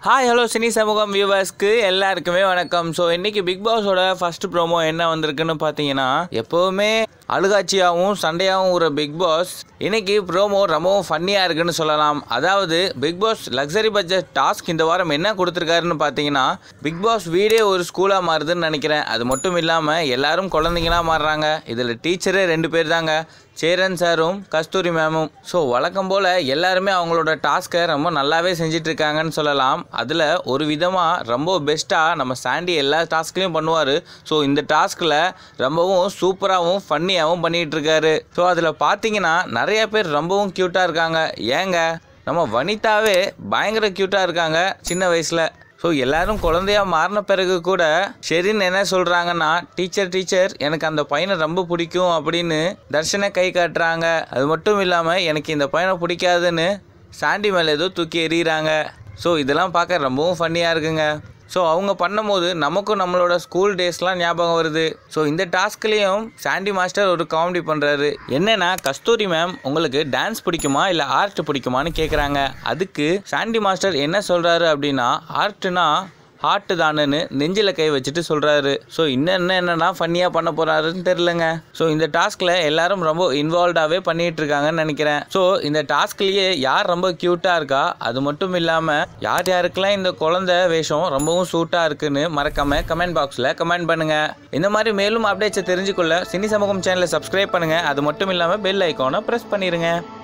hi hello cine சமூகம் வியூவர்ஸ்க்கு எல்லாருக்குமே வணக்கம் ஸோ இன்னைக்கு பிக் பாஸோட ஃபர்ஸ்ட் ப்ரோமோ என்ன வந்திருக்குன்னு பார்த்தீங்கன்னா எப்போவுமே அழுகாட்சியாகவும் சண்டையாகவும் ஒரு பிக் பாஸ் இன்னைக்கு ப்ரோமோ ரொம்பவும் ஃபன்னியாக இருக்குன்னு சொல்லலாம் அதாவது Bigg Boss luxury budget task இந்த வாரம் என்ன கொடுத்துருக்காருன்னு பார்த்தீங்கன்னா பிக் பாஸ் வீடே ஒரு ஸ்கூலாக மாறுதுன்னு நினைக்கிறேன் அது மட்டும் இல்லாமல் எல்லாரும் குழந்தைங்களா மாறுறாங்க இதில் டீச்சரே ரெண்டு பேர் தாங்க சேரன் சாரும் கஸ்தூரி மேமும் ஸோ வழக்கம் போல் எல்லாருமே அவங்களோட டாஸ்க்கை ரொம்ப நல்லாவே செஞ்சுட்டு இருக்காங்கன்னு சொல்லலாம் அதில் ஒரு விதமாக ரொம்ப பெஸ்ட்டாக நம்ம சாண்டி எல்லா டாஸ்க்லையும் பண்ணுவார் ஸோ இந்த டாஸ்கில் ரொம்பவும் சூப்பராகவும் ஃபன்னியாகவும் பண்ணிகிட்டு இருக்காரு ஸோ அதில் பார்த்தீங்கன்னா நிறைய பேர் ரொம்பவும் க்யூட்டாக இருக்காங்க ஏங்க நம்ம வனிதாவே பயங்கர க்யூட்டாக இருக்காங்க சின்ன வயசில் ஸோ எல்லாரும் குழந்தையா மாறின பிறகு கூட ஷெரின் என்ன சொல்கிறாங்கன்னா டீச்சர் டீச்சர் எனக்கு அந்த பையனை ரொம்ப பிடிக்கும் அப்படின்னு தர்ஷனை கை காட்டுறாங்க அது மட்டும் இல்லாமல் எனக்கு இந்த பையனை பிடிக்காதுன்னு சாண்டி மேலே ஏதோ தூக்கி எறிகிறாங்க ஸோ இதெல்லாம் பார்க்க ரொம்பவும் ஃபன்னியாக இருக்குங்க ஸோ அவங்க பண்ணும்போது நமக்கும் நம்மளோட ஸ்கூல் டேஸ்லாம் ஞாபகம் வருது ஸோ இந்த டாஸ்க்லேயும் சாண்டி மாஸ்டர் ஒரு காமெடி பண்ணுறாரு என்னன்னா கஸ்தூரி மேம் உங்களுக்கு டான்ஸ் பிடிக்குமா இல்லை ஆர்ட் பிடிக்குமான்னு கேட்குறாங்க அதுக்கு சாண்டி மாஸ்டர் என்ன சொல்கிறாரு அப்படின்னா ஆர்ட்னா ஹார்ட்டு தானுன்னு நெஞ்சில் கை வச்சுட்டு சொல்கிறாரு ஸோ இன்னும் என்ன என்னன்னா ஃபன்னியாக பண்ண போகிறாருன்னு தெரிலங்க ஸோ இந்த டாஸ்கில் எல்லாரும் ரொம்ப இன்வால்வ்டாகவே பண்ணிகிட்டு இருக்காங்கன்னு நினைக்கிறேன் ஸோ இந்த டாஸ்க்லேயே யார் ரொம்ப க்யூட்டாக இருக்கா அது மட்டும் இல்லாமல் யார் யாருக்கெல்லாம் இந்த குழந்தை வேஷம் ரொம்பவும் சூட்டாக இருக்குன்னு மறக்காம கமெண்ட் பாக்ஸில் கமெண்ட் பண்ணுங்கள் இந்த மாதிரி மேலும் அப்டேட்ஸை தெரிஞ்சுக்கொள்ள சினி சமூகம் சேனலை சப்ஸ்கிரைப் பண்ணுங்கள் அது மட்டும் இல்லாமல் பெல் ஐக்கானை ப்ரெஸ் பண்ணிடுங்க